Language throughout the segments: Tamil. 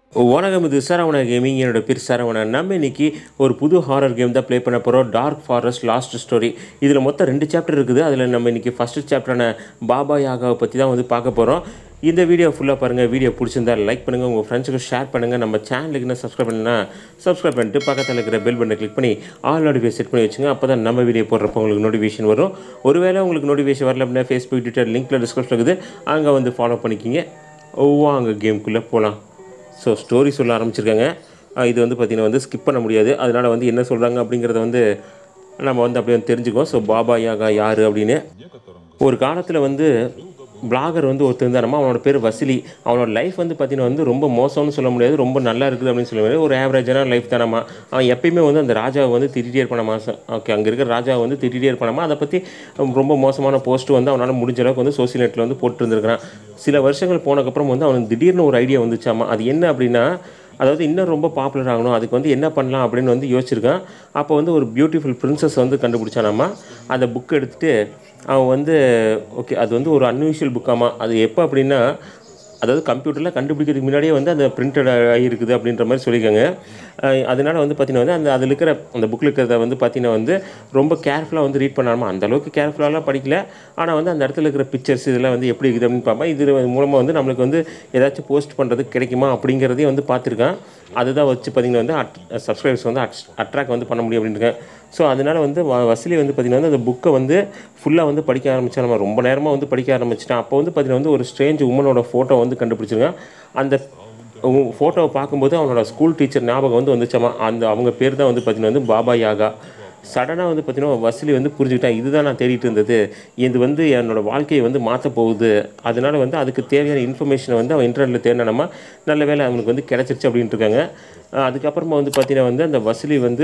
வணக்கம் இது சரவண கேமிங் என்னோட பேர் சரவணன் நம்ம இன்னைக்கு ஒரு புது ஹாரர் கேம் தான் ப்ளே பண்ண போகிறோம் டார்க் ஃபாரஸ்ட் லாஸ்ட் ஸ்டோரி இதில் மொத்தம் ரெண்டு சாப்டர் இருக்குது அதில் நம்ம இன்னைக்கு ஃபஸ்ட்டு சாப்டரான பாபா யாகாவை பற்றி தான் வந்து பார்க்க போகிறோம் இந்த வீடியோ ஃபுல்லாக பாருங்கள் வீடியோ பிடிச்சிருந்தா லைக் பண்ணுங்கள் உங்கள் ஃப்ரெண்ட்ஸுக்கு ஷேர் பண்ணுங்கள் நம்ம சேனலுக்கு என்ன சப்ஸ்கிரைப் பண்ணலன்னா சப்ஸ்கிரைப் பண்ணிட்டு பக்கத்தில் இருக்கிற பெல் பட்டனை கிளிக் பண்ணி ஆல் நோட்டிஃபிகேஷன் செட் பண்ணி வச்சுங்க அப்போ தான் நம்ம வீடியோ போடுறப்போ உங்களுக்கு நோட்டிஃபிகேஷன் வரும் ஒருவேளை உங்களுக்கு நோட்டிஃபிகேஷன் வரல அப்படின்னா ஃபேஸ்புக் ட்விட்டர் லிங்க்கில் டிஸ்கிரிப்ஷன் இருக்குது அங்கே வந்து ஃபாலோ பண்ணிக்கிங்க வாங்க கேம்குள்ளே போகலாம் ஸோ ஸ்டோரி சொல்ல ஆரம்பிச்சிருக்காங்க அஹ் இது வந்து பார்த்திங்கன்னா வந்து ஸ்கிப் பண்ண முடியாது அதனால் வந்து என்ன சொல்கிறாங்க அப்படிங்கிறத வந்து நம்ம வந்து அப்படியே வந்து தெரிஞ்சுக்கோம் ஸோ பாபா யாகா யார் அப்படின்னு ஒரு காலத்தில் வந்து பிளாகர் வந்து ஒருத்தர் இருந்தாரமா அவனோட பேர் வசிலி அவனோட லைஃப் வந்து பார்த்தீங்கன்னா வந்து ரொம்ப மோசம்னு சொல்ல முடியாது ரொம்ப நல்லா இருக்குது அப்படின்னு சொல்ல முடியாது ஒரு ஆவரேஜான லைஃப் தானம்மா அவன் எப்பயுமே வந்து அந்த ராஜாவை வந்து திட்டிகிட்டே இருப்பானமா ஓகே அங்கே இருக்கிற ராஜாவை வந்து திட்டிகிட்டே இருப்பானமா அதை பற்றி ரொம்ப மோசமான போஸ்ட் வந்து அவனால் முடிஞ்ச அளவுக்கு வந்து சோசியல் நெட்டில் வந்து போட்டுருந்துருக்கான் சில வருஷங்கள் போனதுக்கப்புறம் வந்து அவனுக்கு திடீர்னு ஒரு ஐடியா வந்துச்சாமா அது என்ன அப்படின்னா அதாவது இன்னும் ரொம்ப பாப்புலர் ஆகணும் அதுக்கு வந்து என்ன பண்ணலாம் அப்படின்னு வந்து யோசிச்சிருக்கான் அப்போ வந்து ஒரு பியூட்டிஃபுல் பிரின்சஸ் வந்து கண்டுபிடிச்சானாமா அந்த புக் எடுத்துகிட்டு அவன் வந்து ஓகே அது வந்து ஒரு அன்யூஷுவல் புக்காமா அது எப்போ அப்படின்னா அதாவது கம்ப்யூட்டரில் கண்டுபிடிக்கிறதுக்கு முன்னாடியே வந்து அந்த பிரிண்டட் ஆகிருக்குது அப்படின்ற மாதிரி சொல்லியிருக்காங்க அஹ் அதனால வந்து பார்த்தீங்கன்னா வந்து அந்த அதில் இருக்கிற அந்த புக்கில் இருக்கிறத வந்து பார்த்தீங்கன்னா வந்து ரொம்ப கேர்ஃபுல்லாக வந்து ரீட் பண்ணாமல் அந்த அளவுக்கு கேர்ஃபுல்லாலாம் படிக்கல ஆனால் வந்து அந்த இடத்துல இருக்கிற பிக்சர்ஸ் இதெல்லாம் வந்து எப்படி இருக்குது அப்படின்னு பார்ப்பேன் இது மூலமாக வந்து நம்மளுக்கு வந்து ஏதாச்சும் போஸ்ட் பண்ணுறதுக்கு கிடைக்குமா அப்படிங்கிறதையும் வந்து பார்த்துருக்கேன் அதுதான் வச்சு பார்த்தீங்கன்னா வந்து அட் சப்ஸ்கிரைபர்ஸ் வந்து அட் அட்ராக்ட் வந்து பண்ண முடியும் அப்படின்ட்டு ஸோ அதனால் வந்து வ- வசூலி வந்து பார்த்திங்கன்னா வந்து அந்த புக்கை வந்து ஃபுல்லாக வந்து படிக்க ஆரம்பித்தா நம்ம ரொம்ப நேரமாக வந்து படிக்க ஆரம்பிச்சிட்டேன் அப்போ வந்து பார்த்திங்கன்னா வந்து ஒரு ஸ்ட்ரேஞ்ச் உமனோட ஃபோட்டோ வந்து கண்டுபிடிச்சிருக்கேன் அந்த ஃபோட்டோவை பார்க்கும்போது அவனோட ஸ்கூல் டீச்சர் ஞாபகம் வந்து வந்துச்சாமா அந்த அவங்க பேர் தான் வந்து பார்த்திங்கன்னா வந்து பாபா யாகா சடனாக வந்து பார்த்தீங்கன்னா வசூலி வந்து புரிஞ்சுக்கிட்டேன் இதுதான் நான் தேடிட்டு இருந்தது இது வந்து என்னோட வாழ்க்கையை வந்து மாற்ற போகுது அதனால வந்து அதுக்கு தேவையான இன்ஃபர்மேஷனை வந்து அவன் இன்டர்நெட்டில் தேடினாமா நல்ல வேலை அவனுக்கு வந்து கிடச்சிருச்சு அப்படின்ட்டு இருக்காங்க அஹ் அதுக்கப்புறமா வந்து பார்த்தீங்கன்னா வந்து அந்த வசூலி வந்து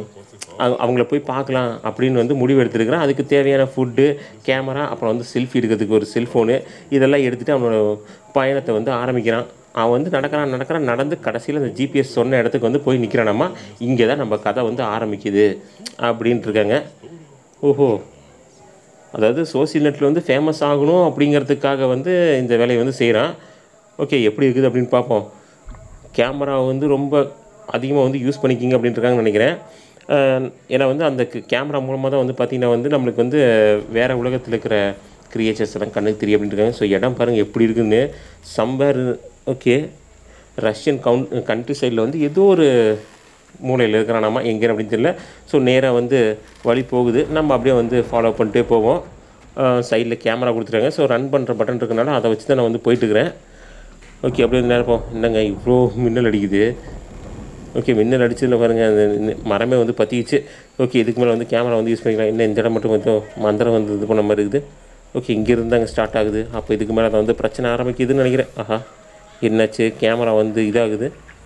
அவ- அவங்கள போய் பார்க்கலாம் அப்படின்னு வந்து முடிவு எடுத்துருக்கிறான் அதுக்கு தேவையான ஃபுட்டு கேமரா அப்புறம் வந்து செல்ஃபி எடுக்கிறதுக்கு ஒரு செல்ஃபோனு இதெல்லாம் எடுத்துகிட்டு அவனோட பயணத்தை வந்து ஆரம்பிக்கிறான் அவன் வந்து நடக்கிறான் நடக்கிறான் நடந்து கடைசியில் அந்த ஜிபிஎஸ் சொன்ன இடத்துக்கு வந்து போய் நிற்கிறானாமா இங்கே தான் நம்ம கதை வந்து ஆரம்பிக்குது அப்படின்ட்டு இருக்காங்க ஓஹோ அதாவது சோசியல் நெட்டில் வந்து ஃபேமஸ் ஆகணும் அப்படிங்கிறதுக்காக வந்து இந்த வேலையை வந்து செய்கிறான் ஓகே எப்படி இருக்குது அப்படின்னு பார்ப்போம் கேமரா வந்து ரொம்ப அதிகமாக வந்து யூஸ் பண்ணிக்கிங்க அப்படின்ட்டு இருக்காங்கன்னு நினைக்கிறேன் அஹ் ஏன்னா வந்து அந்த கேமரா மூலமாக தான் வந்து பார்த்திங்கன்னா வந்து நம்மளுக்கு வந்து வேறு உலகத்தில் இருக்கிற கிரியேச்சர்ஸ் எல்லாம் கண்ணுக்கு தெரியும் அப்படின்ட்டு இருக்காங்க ஸோ இடம் பாருங்கள் எப்படி இருக்குன்னு சம்பர் ஓகே ரஷ்யன் கவுன் கண்ட்ரி சைடில் வந்து ஏதோ ஒரு மூலையில் இருக்கிறானாமா எங்கே அப்படின்னு தெரியல ஸோ நேராக வந்து வழி போகுது நம்ம அப்படியே வந்து ஃபாலோ பண்ணிட்டே போவோம் சைடில் கேமரா கொடுத்துருக்காங்க ஸோ ரன் பண்ணுற பட்டன் இருக்கனால அதை வச்சு தான் நான் வந்து போயிட்டுருக்கிறேன் ஓகே அப்படியே வந்து நேரம் என்னங்க இவ்வளோ மின்னல் அடிக்குது ஓகே மின்னல் அடிச்சதில் பாருங்கள் அந்த நி- மரமே வந்து பற்றிக்கிச்சு ஓகே இதுக்கு மேலே வந்து கேமரா வந்து யூஸ் பண்ணிக்கலாம் என்ன இந்த இடம் மட்டும் கொஞ்சம் மந்திரம் வந்து இது பண்ண மாதிரி இருக்குது ஓகே இங்கேருந்து அங்கே ஸ்டார்ட் ஆகுது அப்போ இதுக்கு மேலே தான் வந்து பிரச்சனை ஆரம்பிக்குதுன்னு நினைக்கிறேன் ஆஹா என்னாச்சு கேமரா வந்து இதாகுது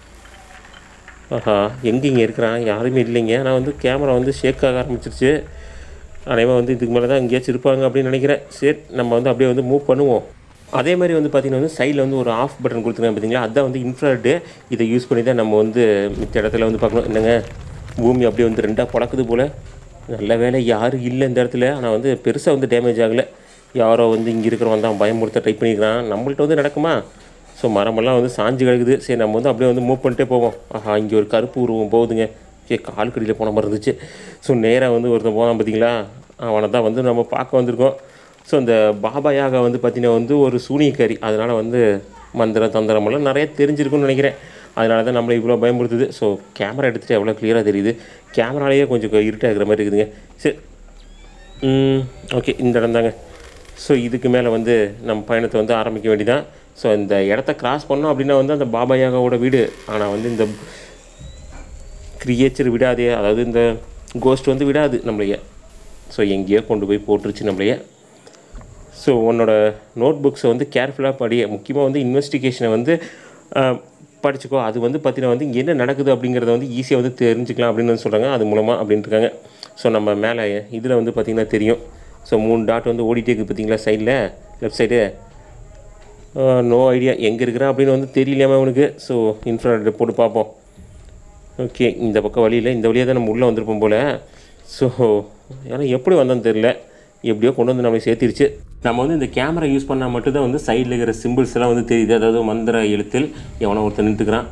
ஆஹா எங்கே இங்கே இருக்கிறான் யாருமே இல்லைங்க நான் வந்து கேமரா வந்து ஷேக் ஆக ஆரம்பிச்சிருச்சு அனைவன் வந்து இதுக்கு மேலே தான் எங்கேயாச்சும் இருப்பாங்க அப்படின்னு நினைக்கிறேன் சரி நம்ம வந்து அப்படியே வந்து மூவ் பண்ணுவோம் அதே மாதிரி வந்து பார்த்திங்கன்னா வந்து சைடில் வந்து ஒரு ஆஃப் பட்டன் கொடுத்துருக்காங்க பார்த்தீங்களா அதுதான் வந்து இன்ஃப்ராய்டு இதை யூஸ் பண்ணி தான் நம்ம வந்து மித்த இடத்துல வந்து பார்க்கணும் என்னங்க பூமி அப்படியே வந்து ரெண்டாக பழக்குது போல் நல்ல வேலை யாரும் இல்லை இந்த இடத்துல ஆனால் வந்து பெருசாக வந்து டேமேஜ் ஆகலை யாரோ வந்து இங்கே இருக்கிறவன் தான் பயமுறுத்த ட்ரை பண்ணியிருக்கிறான் நம்மள்ட்ட வந்து நடக்குமா ஸோ மரமெல்லாம் வந்து சாஞ்சு கிடக்குது சரி நம்ம வந்து அப்படியே வந்து மூவ் பண்ணிட்டே போவோம் ஆஹா இங்கே ஒரு கருப்பு உருவம் போகுதுங்க சரி கால் கடியில் போன மாதிரி இருந்துச்சு ஸோ நேராக வந்து ஒருத்தன் போனான் பார்த்தீங்களா அவனை தான் வந்து நம்ம பார்க்க வந்திருக்கோம் ஸோ இந்த பாபா யாகா வந்து பார்த்தீங்கன்னா வந்து ஒரு சூனியக்காரி அதனால் வந்து மந்திரம் தந்திரமெல்லாம் நிறைய தெரிஞ்சிருக்கும்னு நினைக்கிறேன் அதனால தான் நம்மளை இவ்வளோ பயமுறுத்துது ஸோ கேமரா எடுத்துகிட்டு எவ்வளோ கிளியராக தெரியுது கேமராலேயே கொஞ்சம் இருட்டாகிற மாதிரி இருக்குதுங்க சரி ஓகே இந்த இடம் தாங்க ஸோ இதுக்கு மேலே வந்து நம்ம பயணத்தை வந்து ஆரம்பிக்க வேண்டியதான் ஸோ இந்த இடத்த கிராஸ் பண்ணோம் அப்படின்னா வந்து அந்த பாபா யாகாவோட வீடு ஆனால் வந்து இந்த கிரியேச்சர் விடாதே அதாவது இந்த கோஸ்ட் வந்து விடாது நம்மளைய ஸோ எங்கேயோ கொண்டு போய் போட்டுருச்சு நம்மளைய ஸோ உன்னோட நோட் புக்ஸை வந்து கேர்ஃபுல்லாக படி முக்கியமாக வந்து இன்வெஸ்டிகேஷனை வந்து அஹ், படிச்சுக்கோ அது வந்து பார்த்தீங்கன்னா வந்து இங்க என்ன நடக்குது அப்படிங்கிறத வந்து ஈஸியாக வந்து தெரிஞ்சுக்கலாம் அப்படின்னு வந்து சொல்கிறாங்க அது மூலமாக அப்படின்ட்டு இருக்காங்க ஸோ நம்ம மேலே இதில் வந்து பார்த்திங்கன்னா தெரியும் ஸோ மூணு டாட் வந்து ஓடிட்டே இருக்குது பார்த்தீங்களா சைடில் லெஃப்ட் சைடு நோ ஐடியா எங்கே இருக்கிறான் அப்படின்னு வந்து தெரியலையாம அவனுக்கு ஸோ இன்ஃப்ராரெட் போட்டு பார்ப்போம் ஓகே இந்த பக்கம் வழியில் இந்த வழியாக தான் நம்ம உள்ளே வந்திருப்போம் போல் ஸோ ஏன்னா எப்படி வந்தோன்னு தெரில எப்படியோ கொண்டு வந்து நம்மளை சேர்த்திருச்சு நம்ம வந்து இந்த கேமரா யூஸ் பண்ணால் மட்டும்தான் வந்து சைடில் இருக்கிற சிம்பிள்ஸ் எல்லாம் வந்து தெரியுது அதாவது மந்திர எழுத்தில் எவனோ ஒருத்தர் நின்றுக்கிறான்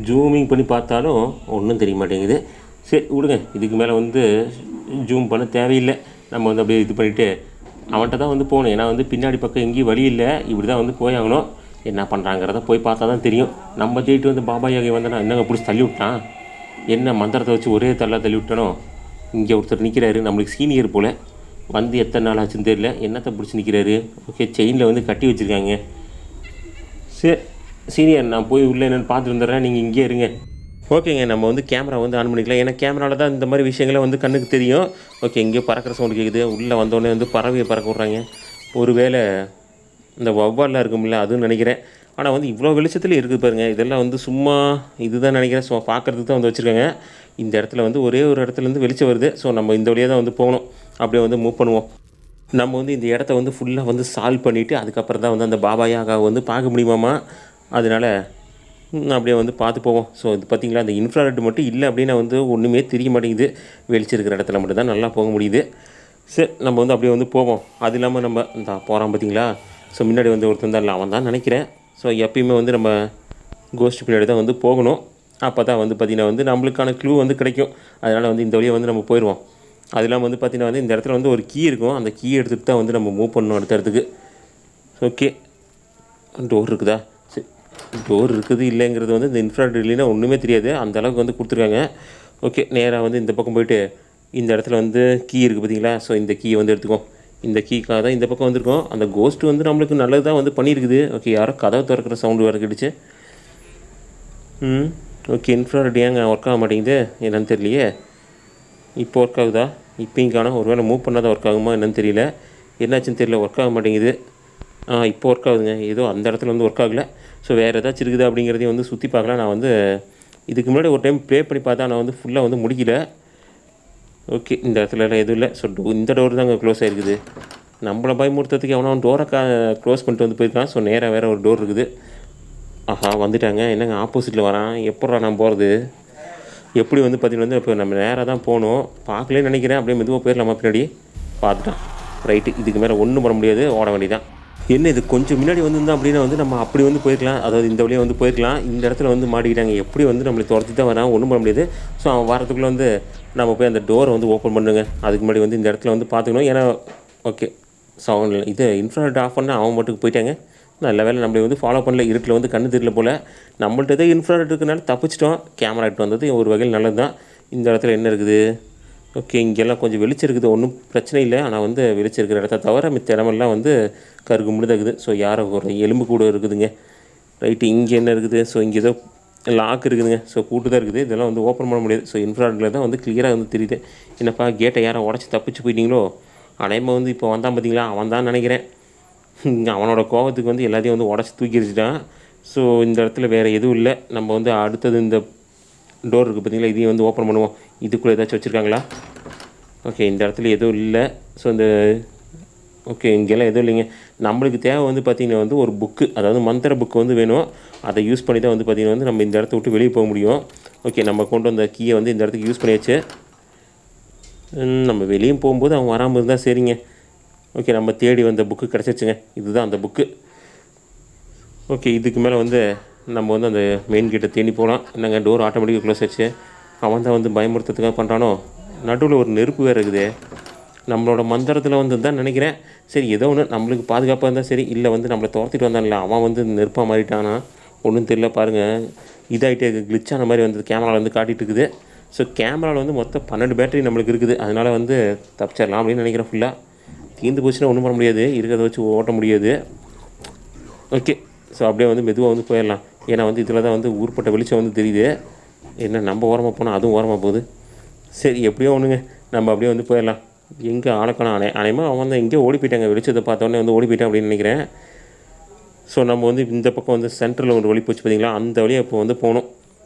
ஜூமிங் பண்ணி பார்த்தாலும் ஒன்றும் தெரிய மாட்டேங்குது சரி விடுங்க இதுக்கு மேலே வந்து ஜூம் பண்ண தேவையில்லை நம்ம வந்து அப்படியே இது பண்ணிவிட்டு அவன்கிட்ட தான் வந்து போகணும் ஏன்னா வந்து பின்னாடி பக்கம் எங்கேயும் வழி இல்லை இப்படி தான் வந்து போயாகணும் என்ன பண்ணுறாங்கிறத போய் பார்த்தா தான் தெரியும் நம்ம ஜெயிட்டு வந்து பாபா யாகை வந்தனா என்னங்க பிடிச்சி தள்ளி விட்டான் என்ன மந்திரத்தை வச்சு ஒரே தள்ள தள்ளி விட்டானோ இங்கே ஒருத்தர் நிற்கிறாரு நம்மளுக்கு சீனியர் போல் வந்து எத்தனை நாள் ஆச்சுன்னு தெரியல என்னத்தை பிடிச்சி நிற்கிறாரு ஓகே செயினில் வந்து கட்டி வச்சுருக்காங்க சரி சீனியர் நான் போய் உள்ளே என்னென்னு பார்த்துட்டு வந்துடுறேன் நீங்கள் இங்கே இருங்க ஓகேங்க நம்ம வந்து கேமரா வந்து ஆன் பண்ணிக்கலாம் ஏன்னா கேமராவில் தான் இந்த மாதிரி விஷயங்களை வந்து கண்ணுக்கு தெரியும் ஓகே இங்கே பறக்கிற சவுண்டு கேட்குது உள்ளே வந்தோடனே வந்து பறவையை பறக்க விட்றாங்க ஒருவேளை இந்த வவ்வால்லாம் இருக்கும்ல அதுவும் நினைக்கிறேன் ஆனால் வந்து இவ்வளோ வெளிச்சத்தில் இருக்குது பாருங்க இதெல்லாம் வந்து சும்மா இதுதான் நினைக்கிறேன் ஸோ பார்க்குறதுக்கு தான் வந்து வச்சுருக்காங்க இந்த இடத்துல வந்து ஒரே ஒரு இடத்துலேருந்து வெளிச்சம் வருது ஸோ நம்ம இந்த வழியாக தான் வந்து போகணும் அப்படியே வந்து மூவ் பண்ணுவோம் நம்ம வந்து இந்த இடத்த வந்து ஃபுல்லாக வந்து சால்வ் பண்ணிவிட்டு அதுக்கப்புறம் தான் வந்து அந்த பாபா யாகாவை வந்து பார்க்க முடியுமாமா அதனால் ம், அப்படியே வந்து பார்த்து போவோம் ஸோ இது பார்த்திங்களா அந்த இன்ஃப்ராரெட் மட்டும் இல்லை அப்படின்னா வந்து ஒன்றுமே தெரிய மாட்டேங்குது வெளிச்சம் இருக்கிற இடத்துல மட்டும் தான் நல்லா போக முடியுது சரி நம்ம வந்து அப்படியே வந்து போவோம் அது இல்லாமல் நம்ம இந்த போகிறான் பார்த்தீங்களா ஸோ முன்னாடி வந்து ஒருத்தன் தான் இல்லை அவன் தான் நினைக்கிறேன் ஸோ எப்பயுமே வந்து நம்ம கோஸ்ட் பின்னாடி தான் வந்து போகணும் அப்போ தான் வந்து பார்த்திங்கன்னா வந்து நம்மளுக்கான க்ளூ வந்து கிடைக்கும் அதனால் வந்து இந்த வழியாக வந்து நம்ம போயிடுவோம் அது இல்லாமல் வந்து பார்த்திங்கன்னா வந்து இந்த இடத்துல வந்து ஒரு கீ இருக்கும் அந்த கீ எடுத்துகிட்டு தான் வந்து நம்ம மூவ் பண்ணணும் அடுத்த இடத்துக்கு ஓகே டோர் இருக்குதா சரி டோர் இருக்குது இல்லைங்கிறது வந்து இந்த இன்ஃப்ராட் இல்லைன்னா ஒன்றுமே தெரியாது அந்த அளவுக்கு வந்து கொடுத்துருக்காங்க ஓகே நேராக வந்து இந்த பக்கம் போயிட்டு இந்த இடத்துல வந்து கீ இருக்குது பார்த்தீங்களா ஸோ இந்த கீயை வந்து எடுத்துக்கோம் இந்த கீக்காக தான் இந்த பக்கம் வந்திருக்கோம் அந்த கோஸ்ட் வந்து நம்மளுக்கு நல்லது தான் வந்து பண்ணியிருக்குது ஓகே யாரோ கதவை திறக்கிற சவுண்டு வேறு கிடுச்சு ம் ஓகே இன்ஃப்ராரெட் ஏங்க ஒர்க் ஆக மாட்டேங்குது என்னன்னு தெரியலையே இப்போ ஒர்க் ஆகுதா இப்போயும் காணோம் ஒருவேளை மூவ் பண்ணால் தான் ஒர்க் ஆகுமா என்னன்னு தெரியல என்னாச்சுன்னு தெரியல ஒர்க் ஆக மாட்டேங்குது ஆ இப்போ ஒர்க் ஆகுதுங்க ஏதோ அந்த இடத்துல வந்து ஒர்க் ஆகலை ஸோ வேறு ஏதாச்சும் இருக்குதா அப்படிங்கிறதையும் வந்து சுற்றி பார்க்கலாம் நான் வந்து இதுக்கு முன்னாடி ஒரு டைம் ப்ளே பண்ணி பார்த்தா நான் வந்து ஃபுல்லாக வந்து முடிக்கல ஓகே இந்த இடத்துல எல்லாம் எதுவும் இல்லை ஸோ இந்த டோர் தாங்க க்ளோஸ் ஆகிருக்குது நம்மளை பயமுறுத்துறதுக்கு எவனோ டோரை கா க்ளோஸ் பண்ணிட்டு வந்து போயிருக்கான் ஸோ நேராக வேறு ஒரு டோர் இருக்குது ஆஹா வந்துட்டாங்க என்னங்க ஆப்போசிட்டில் வரான் எப்பட்றா நான் போகிறது எப்படி வந்து பார்த்தீங்கன்னா வந்து இப்போ நம்ம நேராக தான் போகணும் பார்க்கலன்னு நினைக்கிறேன் அப்படியே மெதுவாக போயிடலாமா பின்னாடி பார்த்துட்டான் ரைட்டு இதுக்கு மேலே ஒன்றும் பண்ண முடியாது ஓட வேண்டியதான் என்ன இது கொஞ்சம் முன்னாடி வந்திருந்தா அப்படின்னா வந்து நம்ம அப்படி வந்து போயிருக்கலாம் அதாவது இந்த வழியாக வந்து போயிருக்கலாம் இந்த இடத்துல வந்து மாட்டிக்கிட்டாங்க எப்படி வந்து நம்மளை துரத்தி தான் வரான் ஒன்றும் பண்ண முடியாது ஸோ அவன் வரதுக்குள்ளே வந்து நம்ம போய் அந்த டோரை வந்து ஓப்பன் பண்ணுங்க அதுக்கு முன்னாடி வந்து இந்த இடத்துல வந்து பார்த்துக்கணும் ஏன்னா ஓகே சவுண்ட் இது இன்ஃப்ராரெட் ஆஃப் பண்ண அவன் மட்டும் போயிட்டாங்க நல்ல வேலை நம்மளை வந்து ஃபாலோ பண்ணல இருட்டில் வந்து கண்ணு தெரியல போல் நம்மள்ட்ட தான் இன்ஃப்ராரெட் இருக்கனால தப்பிச்சிட்டோம் கேமரா எடுத்து வந்தது ஒரு வகையில் நல்லது தான் இந்த இடத்துல என்ன இருக்குது ஓகே இங்கெல்லாம் கொஞ்சம் வெளிச்சம் இருக்குது ஒன்றும் பிரச்சனை இல்லை ஆனால் வந்து வெளிச்சம் இருக்கிற இடத்த தவிர மித்த இடமெல்லாம் வந்து கருக்கு முடிதான் இருக்குது ஸோ யாரோ ஒரு எலும்பு கூட இருக்குதுங்க ரைட்டு இங்கே என்ன இருக்குது ஸோ இங்கே ஏதோ லாக் இருக்குதுங்க ஸோ கூட்டு தான் இருக்குது இதெல்லாம் வந்து ஓப்பன் பண்ண முடியாது ஸோ இன்ஃப்ராரெட்டில் தான் வந்து கிளியராக வந்து தெரியுது என்னப்பா கேட்டை யாரை உடச்சி தப்பிச்சு போயிட்டீங்களோ அனைமா வந்து இப்போ வந்தான் பார்த்தீங்களா அவன் தான் நினைக்கிறேன் அவனோட கோவத்துக்கு வந்து எல்லாத்தையும் வந்து உடச்சி தூக்கி எறிச்சிட்டான் ஸோ இந்த இடத்துல வேறு எதுவும் இல்லை நம்ம வந்து அடுத்தது இந்த டோர் இருக்குது பார்த்தீங்களா இதையும் வந்து ஓப்பன் பண்ணுவோம் இதுக்குள்ளே ஏதாச்சும் வச்சுருக்காங்களா ஓகே இந்த இடத்துல எதுவும் இல்லை ஸோ இந்த ஓகே இங்கெல்லாம் எதுவும் இல்லைங்க நம்மளுக்கு தேவை வந்து பார்த்திங்கன்னா வந்து ஒரு புக்கு அதாவது மந்திர புக்கு வந்து வேணும் அதை யூஸ் பண்ணி தான் வந்து பார்த்திங்கன்னா வந்து நம்ம இந்த இடத்த விட்டு வெளியே போக முடியும் ஓகே நம்ம கொண்டு வந்த கீயை வந்து இந்த இடத்துக்கு யூஸ் பண்ணியாச்சு ம், நம்ம வெளியும் போகும்போது அவன் வராமல் இருந்தால் சரிங்க ஓகே நம்ம தேடி வந்த புக்கு கிடச்சிருச்சுங்க இதுதான் அந்த புக்கு ஓகே இதுக்கு மேலே வந்து நம்ம வந்து அந்த மெயின் கேட்டை தேடி போகலாம் என்னங்க டோர் ஆட்டோமேட்டிக்காக க்ளோஸ் ஆச்சு அவன் தான் வந்து பயமுறுத்துறதுக்காக பண்ணுறானோ நடுவில் ஒரு நெருப்பு வேறு இருக்குது நம்மளோட மந்திரத்தில் வந்து தான் நினைக்கிறேன் சரி ஏதோ ஒன்று நம்மளுக்கு பாதுகாப்பாக இருந்தால் சரி இல்லை வந்து நம்மளை துரத்திட்டு வந்தான்ல அவன் வந்து நெருப்பாக மாறிட்டானா ஒன்றும் தெரியல பாருங்கள் இதாகிட்டே கிளிச்சான மாதிரி வந்து கேமராவில் வந்து காட்டிகிட்டு இருக்குது ஸோ கேமராவில் வந்து மொத்தம் பன்னெண்டு பேட்டரி நம்மளுக்கு இருக்குது அதனால் வந்து தப்பிச்சிடலாம் அப்படின்னு நினைக்கிறேன் ஃபுல்லாக தீர்ந்து போச்சுன்னா ஒன்றும் பண்ண முடியாது இருக்கிறத வச்சு ஓட்ட முடியாது ஓகே ஸோ அப்படியே வந்து மெதுவாக வந்து போயிடலாம் ஏன்னா வந்து இதில் தான் வந்து ஊர்பட்ட வெளிச்சம் வந்து தெரியுது என்ன நம்ம ஓரமாக போனால் அதுவும் ஓரமாக போகுது சரி எப்படியோ ஒன்றுங்க நம்ம அப்படியே வந்து போயிடலாம் எங்கே ஆளக்கான அணை அனைமா அவன் வந்து எங்கேயோ ஓடி போயிட்டாங்க வெளிச்சத்தை பார்த்தோன்னே வந்து ஓடி போயிட்டான் அப்படின்னு நினைக்கிறேன் ஸோ நம்ம வந்து இந்த பக்கம் வந்து சென்டரில் ஒரு வழி போச்சு பார்த்தீங்களா அந்த வழியாக இப்போ வந்து போகணும்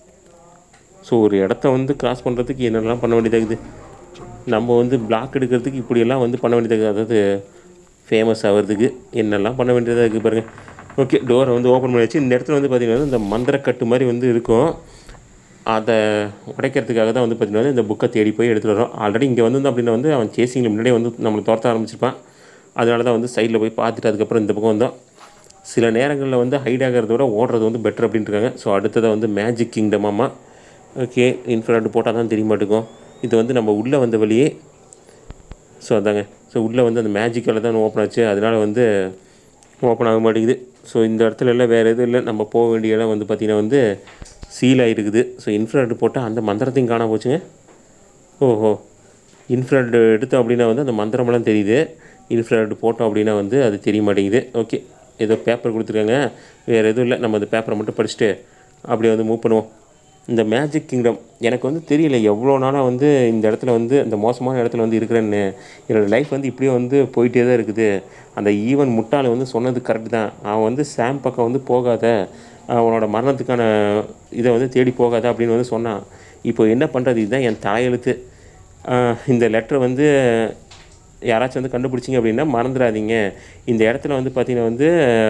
ஸோ ஒரு இடத்த வந்து கிராஸ் பண்ணுறதுக்கு என்னெல்லாம் பண்ண வேண்டியதாகுது நம்ம வந்து பிளாக் எடுக்கிறதுக்கு இப்படியெல்லாம் வந்து பண்ண வேண்டியதாக அதாவது ஃபேமஸ் ஆகிறதுக்கு என்னெல்லாம் பண்ண வேண்டியதாக இருக்குது பாருங்கள் ஓகே டோரை வந்து ஓப்பன் பண்ணியாச்சு இந்த இடத்துல வந்து பார்த்திங்கன்னா இந்த மந்திரக்கட்டு மாதிரி வந்து இருக்கும் அதை உடைக்கிறதுக்காக தான் வந்து பார்த்திங்கன்னா இந்த புக்கை தேடி போய் எடுத்துகிட்டு வரோம் ஆல்ரெடி இங்கே வந்து அப்படின்னா வந்து அவன் சேசிங்கில் முன்னாடியே வந்து நம்மளை துரத்த ஆரம்பிச்சிருப்பான் அதனால தான் வந்து சைடில் போய் பார்த்துட்டு அதுக்கப்புறம் இந்த பக்கம் வந்தோம் சில நேரங்களில் வந்து ஹைட் ஆகிறத விட ஓடுறது வந்து பெட்டர் அப்படின்ட்டுருக்காங்க ஸோ அடுத்ததாக வந்து மேஜிக் கிங்டம் அம்மா ஓகே இன்ஃப்ராட் போட்டால் தான் தெரிய மாட்டேங்கும் இது வந்து நம்ம உள்ளே வந்த வழியே ஸோ அதாங்க ஸோ உள்ளே வந்து அந்த மேஜிக்கால் தான் ஓப்பன் ஆச்சு அதனால் வந்து ஓப்பன் ஆக மாட்டேங்குது ஸோ இந்த இடத்துல எல்லாம் வேறு எதுவும் இல்லை நம்ம போக வேண்டிய இடம் வந்து பார்த்திங்கன்னா வந்து சீல் ஆகிருக்குது ஸோ இன்ஃப்ராட் போட்டால் அந்த மந்திரத்தையும் காணாம போச்சுங்க ஓஹோ இன்ஃப்ராட் எடுத்தோம் அப்படின்னா வந்து அந்த மந்திரமெல்லாம் தெரியுது இன்ஃப்ராட் போட்டோம் அப்படின்னா வந்து அது தெரிய மாட்டேங்குது ஓகே ஏதோ பேப்பர் கொடுத்துருக்காங்க வேறு எதுவும் இல்லை நம்ம அந்த பேப்பரை மட்டும் படிச்சுட்டு அப்படியே வந்து மூவ் பண்ணுவோம் இந்த மேஜிக் கிங்டம் எனக்கு வந்து தெரியல எவ்வளோ நாளாக வந்து இந்த இடத்துல வந்து அந்த மோசமான இடத்துல வந்து இருக்கிறேன்னு என்னோடய லைஃப் வந்து இப்படியே வந்து போயிட்டே தான் இருக்குது அந்த ஈவன் முட்டாள் வந்து சொன்னது கரெக்டு தான் அவன் வந்து சாம் பக்கம் வந்து போகாத அவனோட மரணத்துக்கான இதை வந்து தேடி போகாத அப்படின்னு வந்து சொன்னான் இப்போ என்ன பண்ணுறது இதுதான் என் தலையெழுத்து ஆஹ் இந்த லெட்டரை வந்து யாராச்சும் வந்து கண்டுபிடிச்சிங்க அப்படின்னா மறந்துடாதீங்க இந்த இடத்துல வந்து பார்த்தீங்கன்னா வந்து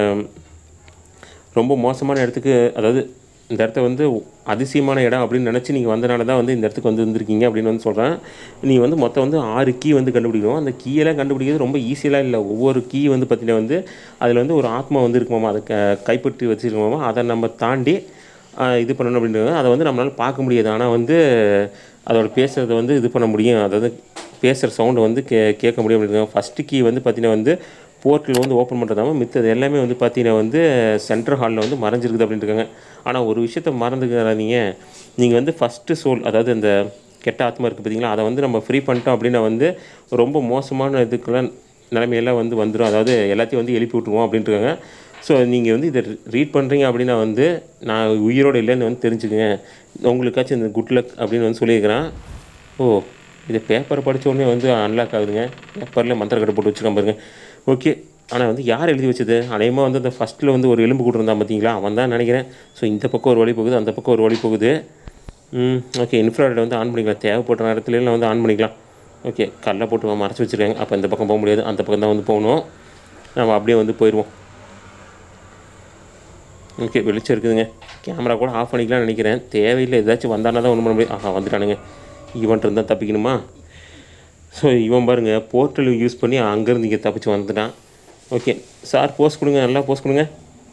ரொம்ப மோசமான இடத்துக்கு அதாவது இந்த இடத்த வந்து அதிசயமான இடம் அப்படின்னு நினச்சி நீங்கள் வந்தனால தான் வந்து இந்த இடத்துக்கு வந்து வந்திருக்கீங்க அப்படின்னு வந்து சொல்கிறேன் நீ வந்து மொத்தம் வந்து ஆறு கீ வந்து கண்டுபிடிக்கணும் அந்த கீயெல்லாம் கண்டுபிடிக்கிறது ரொம்ப ஈஸியெலாம் இல்லை ஒவ்வொரு கீ வந்து பார்த்தீங்கன்னா வந்து அதில் வந்து ஒரு ஆத்மா வந்து இருக்குமாமா அதை க கைப்பற்றி வச்சுருக்கோமா அதை நம்ம தாண்டி ஆஹ், இது பண்ணணும் அப்படின்றது அதை வந்து நம்மளால் பார்க்க முடியாது ஆனால் வந்து அதோட பேசுகிறத வந்து இது பண்ண முடியும் அதாவது பேசுகிற சவுண்டை வந்து கே கேட்க முடியும் அப்படின்னு ஃபஸ்ட்டு கீ வந்து பார்த்தீங்கன்னா வந்து போர்ட்டல் வந்து ஓப்பன் பண்ணுறதாம மித்தது எல்லாமே வந்து பார்த்தீங்கன்னா வந்து சென்ட்ரல் ஹாலில் வந்து மறைஞ்சிருக்குது அப்படின்ட்டு இருக்காங்க ஆனால் ஒரு விஷயத்த மறந்துக்கிறாதீங்க நீங்கள் வந்து ஃபஸ்ட்டு சோல் அதாவது இந்த கெட்ட ஆத்மா இருக்குது பார்த்தீங்களா அதை வந்து நம்ம ஃப்ரீ பண்ணிட்டோம் அப்படின்னா வந்து ரொம்ப மோசமான இதுக்கெல்லாம் நிலைமையெல்லாம் வந்து வந்துடும் அதாவது எல்லாத்தையும் வந்து எழுப்பி விட்ருவோம் அப்படின்ட்டு இருக்காங்க ஸோ நீங்கள் வந்து இதை ரீட் பண்ணுறீங்க அப்படின்னா வந்து நான் உயிரோடு இல்லைன்னு வந்து தெரிஞ்சுக்கங்க உங்களுக்காச்சும் இந்த குட் லக் அப்படின்னு வந்து சொல்லியிருக்கிறேன் ஓ இது பேப்பரை படிச்ச உடனே வந்து அன்லாக் ஆகுதுங்க பேப்பரில் மந்திர கடை போட்டு வச்சுருக்கான் பாருங்க ஓகே ஆனால் வந்து யார் எழுதி வச்சது அநேகமாக வந்து அந்த ஃபஸ்ட்டில் வந்து ஒரு எலும்பு கூட்டு இருந்தான் பார்த்தீங்களா அவன் தான் நினைக்கிறேன் ஸோ இந்த பக்கம் ஒரு வழி போகுது அந்த பக்கம் ஒரு வழி போகுது ம் ஓகே இன்ஃப்ராய்டை வந்து ஆன் பண்ணிக்கலாம் தேவைப்பட்ட நேரத்துலலாம் வந்து ஆன் பண்ணிக்கலாம் ஓகே கல்லை போட்டு மறைச்சி வச்சுருக்காங்க அப்போ இந்த பக்கம் போக முடியாது அந்த பக்கம் தான் வந்து போகணும் நம்ம அப்படியே வந்து போயிடுவோம் ஓகே வெளிச்சம் இருக்குதுங்க கேமரா கூட ஆஃப் பண்ணிக்கலாம்னு நினைக்கிறேன் தேவையில்லை ஏதாச்சும் வந்தானா தான் ஒன்றும் பண்ண முடியும் ஆஹா வந்துட்டானுங்க இவன் இருந்தால் தப்பிக்கணுமா ஸோ இவன் பாருங்க போர்ட்டல் யூஸ் பண்ணி அங்கேருந்து இங்கே தப்பிச்சு வந்துட்டான் ஓகே சார் போஸ்ட் கொடுங்க நல்லா போஸ்ட் கொடுங்க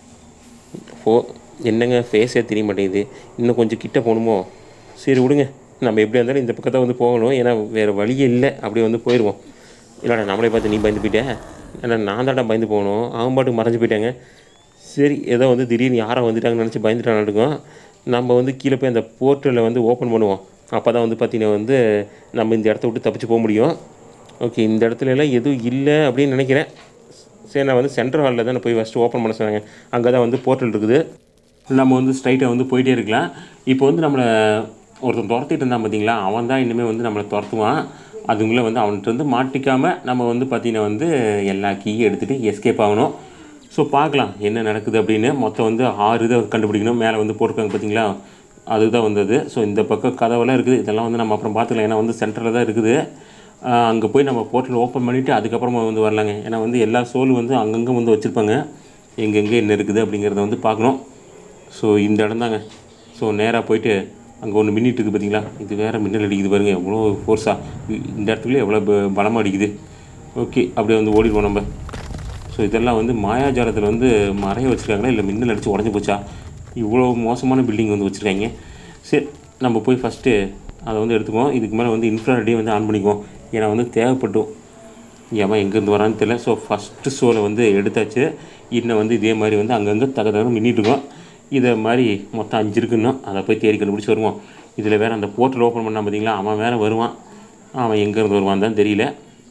ஃபோ என்னங்க ஃபேஸே தெரிய மாட்டேங்குது இன்னும் கொஞ்சம் கிட்ட போகணுமோ சரி விடுங்க நம்ம எப்படி இருந்தாலும் இந்த பக்கத்தை வந்து போகணும் ஏன்னா வேறு வழியே இல்லை அப்படியே வந்து போயிடுவோம் இல்லைடா நம்மளே பார்த்து நீ பயந்து போயிட்டே ஏன்னா நான் தான்டா பயந்து போகணும் அவன் பாட்டுக்கு மறைஞ்சு போயிட்டாங்க சரி ஏதோ வந்து திடீர்னு யாரோ வந்துட்டாங்கன்னு நினச்சி பயந்துட்டான் நம்ம வந்து கீழே போய் அந்த போர்ட்டலில் வந்து ஓப்பன் பண்ணுவோம் அப்போ தான் வந்து பார்த்தீங்கன்னா வந்து நம்ம இந்த இடத்த விட்டு தப்பிச்சு போக முடியும் ஓகே இந்த இடத்துல எல்லாம் எதுவும் இல்லை அப்படின்னு நினைக்கிறேன் சரி நான் வந்து சென்ட்ரல் ஹாலில் தான் போய் ஃபஸ்ட்டு ஓப்பன் பண்ண சொன்னாங்க அங்கே தான் வந்து போர்ட்டல் இருக்குது நம்ம வந்து ஸ்ட்ரைட்டாக வந்து போயிட்டே இருக்கலாம் இப்போ வந்து நம்மளை ஒருத்தன் துரத்திட்டு இருந்தான் பார்த்தீங்களா அவன் தான் இனிமேல் வந்து நம்மளை துரத்துவான் அதுங்களே வந்து அவன்கிட்ட வந்து மாட்டிக்காமல் நம்ம வந்து பார்த்தீங்கன்னா வந்து எல்லா கீயும் எடுத்துகிட்டு எஸ்கேப் ஆகணும் ஸோ பார்க்கலாம் என்ன நடக்குது அப்படின்னு மொத்தம் வந்து ஆறு இதை கண்டுபிடிக்கணும் மேலே வந்து போட்டிருக்காங்க பார்த்தீங்களா அதுதான் வந்தது ஸோ இந்த பக்கம் கதவெல்லாம் இருக்குது இதெல்லாம் வந்து நம்ம அப்புறம் பார்த்துக்கலாம் ஏன்னா வந்து சென்டரில் தான் இருக்குது அங்கே போய் நம்ம போர்ட்டல் ஓப்பன் பண்ணிவிட்டு அதுக்கப்புறமா வந்து வரலாங்க ஏன்னா வந்து எல்லா சோலும் வந்து அங்கங்கே வந்து வச்சுருப்பாங்க எங்கெங்கே என்ன இருக்குது அப்படிங்கிறத வந்து பார்க்கணும் ஸோ இந்த இடம் தாங்க ஸோ நேராக போயிட்டு அங்கே ஒன்று மின்னிட்டு இருக்குது பார்த்தீங்களா இது வேறு மின்னல் அடிக்குது பாருங்கள் எவ்வளோ ஃபோர்ஸாக இந்த இடத்துக்குள்ளே எவ்வளோ பலமாக அடிக்குது ஓகே அப்படியே வந்து ஓடிடுவோம் நம்ம ஸோ இதெல்லாம் வந்து மாயாஜாலத்தில் வந்து மறைய வச்சுருக்காங்களா இல்லை மின்னல் அடித்து உடஞ்சி போச்சா இவ்வளோ மோசமான பில்டிங் வந்து வச்சுருக்காங்க சரி நம்ம போய் ஃபஸ்ட்டு அதை வந்து எடுத்துக்குவோம் இதுக்கு மேலே வந்து இன்ஃப்ராரெட்டே வந்து ஆன் பண்ணிக்குவோம் ஏன்னா வந்து தேவைப்பட்டும் ஏமா எங்கேருந்து வரான்னு தெரியல ஸோ ஃபஸ்ட்டு ஷோவில் வந்து எடுத்தாச்சு இன்னும் வந்து இதே மாதிரி வந்து அங்கங்கே தக தகன்னு மின்னிட்டு இருக்கோம் இதை மாதிரி மொத்தம் அஞ்சு இருக்குன்னா அதை போய் தேடி கண்டுபிடிச்சி வருவோம் இதில் வேறு அந்த போர்ட்டல் ஓப்பன் பண்ணால் பார்த்தீங்களா அவன் வேறு வருவான் அவன் எங்கேருந்து வருவான் தான் தெரியல